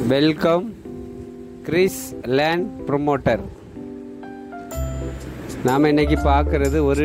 welcome Chris land promoter நாம் இன்னைக்கு பார்க்குறது ஒரு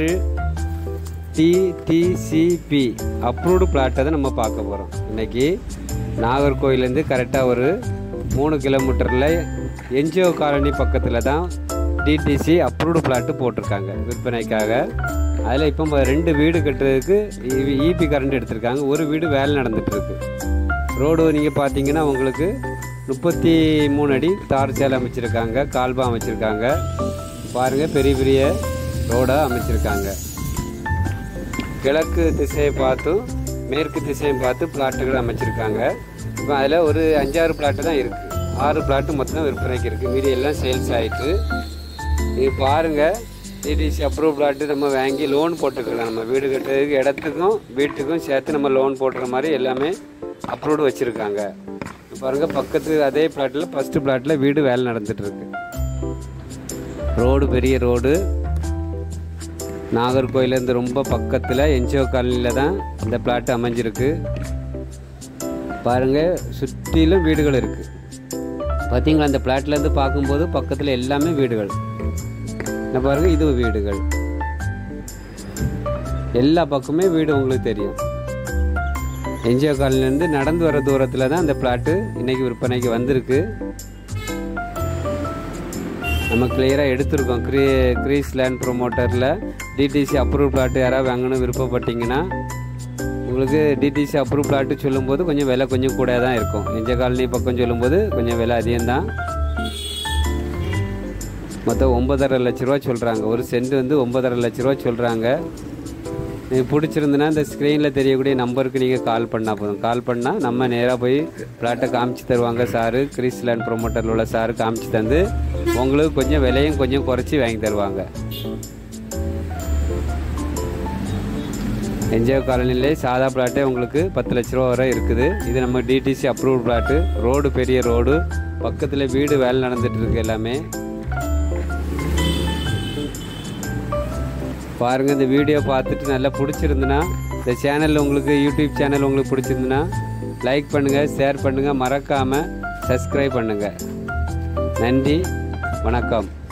டிடிசிபி அப்ரூவ்டு பிளாட்டை தான் நம்ம பார்க்க போகிறோம் இன்னைக்கு நாகர்கோயிலேருந்து கரெக்டாக ஒரு மூணு கிலோமீட்டரில் என்ஜிஓ காலனி பக்கத்தில் தான் டிடிசி அப்ரூவ்டு பிளாட்டு போட்டிருக்காங்க விற்பனைக்காக அதில் இப்போ ரெண்டு வீடு கட்டுறதுக்கு இபி கரண்ட் எடுத்திருக்காங்க ஒரு வீடு வேலை நடந்துகிட்ருக்கு ரோடு நீங்கள் பார்த்தீங்கன்னா உங்களுக்கு முப்பத்தி மூணு அடி தார் சேலை அமைச்சிருக்காங்க கால்பா அமைச்சிருக்காங்க பாருங்கள் பெரிய பெரிய ரோடாக அமைச்சிருக்காங்க கிழக்கு திசையை பார்த்தும் மேற்கு திசையும் பார்த்து பிளாட்டுகள் அமைச்சிருக்காங்க இப்போ அதில் ஒரு அஞ்சாறு பிளாட்டு தான் இருக்குது ஆறு பிளாட்டு மொத்தம் விற்பனைக்கு இருக்குது மீதி எல்லாம் சேல்ஸ் ஆகிட்டு நீங்கள் பாருங்கள் டிடிசி அப்ரூவ் பிளாட்டு நம்ம வாங்கி லோன் போட்டுக்கலாம் நம்ம வீடு கட்டுறதுக்கு இடத்துக்கும் வீட்டுக்கும் சேர்த்து நம்ம லோன் போட்டுற மாதிரி எல்லாமே அப்ரூவ்டு வச்சுருக்காங்க பாருங்கள் பக்கத்து அதே பிளாட்டில் ஃபஸ்ட்டு பிளாட்டில் வீடு வேலை நடந்துட்டு இருக்கு ரோடு பெரிய ரோடு நாகர்கோயிலேருந்து ரொம்ப பக்கத்தில் என்ஜிஓ காலனியில் தான் இந்த பிளாட் அமைஞ்சிருக்கு பாருங்கள் சுற்றிலும் வீடுகள் இருக்குது பார்த்தீங்களா அந்த பிளாட்லேருந்து பார்க்கும்போது பக்கத்தில் எல்லாமே வீடுகள் இந்த பாருங்க இது வீடுகள் எல்லா பக்கமே வீடு உங்களுக்கு தெரியும் என்ஜிஓ காலனிலேருந்து நடந்து வர தூரத்தில் தான் இந்த பிளாட்டு இன்னைக்கு விற்பனைக்கு வந்திருக்கு நம்ம கிளியராக எடுத்திருக்கோம் க்ரீ க்ரீஸ் லேண்ட் ப்ரொமோட்டரில் டிடிசி அப்ரூவ் பிளாட் யாராவது வாங்கணும் விருப்பப்பட்டீங்கன்னா உங்களுக்கு டிடிசி அப்ரூவ் பிளாட்டு சொல்லும்போது கொஞ்சம் விலை கொஞ்சம் கூட தான் இருக்கும் எஞ்ச காலனி பக்கம் சொல்லும்போது கொஞ்சம் விலை அதிகம்தான் மொத்தம் ஒன்பதரை லட்ச ரூபா சொல்கிறாங்க ஒரு சென்ட் வந்து ஒன்பதரை லட்ச ரூபா சொல்கிறாங்க நீங்கள் பிடிச்சிருந்துன்னா இந்த ஸ்க்ரீனில் தெரியக்கூடிய நம்பருக்கு நீங்கள் கால் பண்ணால் போதும் கால் பண்ணால் நம்ம நேராக போய் பிளாட்டை காமிச்சு தருவாங்க சாரு கிறிஸ் லேண்ட் ப்ரொமோட்டரில் உள்ள சாரு காமிச்சு தந்து உங்களுக்கு கொஞ்சம் விலையும் கொஞ்சம் குறைச்சி வாங்கி தருவாங்க என்ஜிஓ காலனிலே சாதா பிளாட்டே உங்களுக்கு பத்து லட்ச ரூபா வரை இருக்குது இது நம்ம டிடிசி அப்ரூவ் பிளாட்டு ரோடு பெரிய ரோடு பக்கத்தில் வீடு வேலை நடந்துட்டு இருக்கு எல்லாமே பாருங்கள் இந்த வீடியோ பார்த்துட்டு நல்லா பிடிச்சிருந்துன்னா இந்த சேனலில் உங்களுக்கு யூடியூப் சேனல் உங்களுக்கு பிடிச்சிருந்துன்னா லைக் பண்ணுங்கள் ஷேர் பண்ணுங்கள் மறக்காமல் சப்ஸ்கிரைப் பண்ணுங்கள் நன்றி வணக்கம்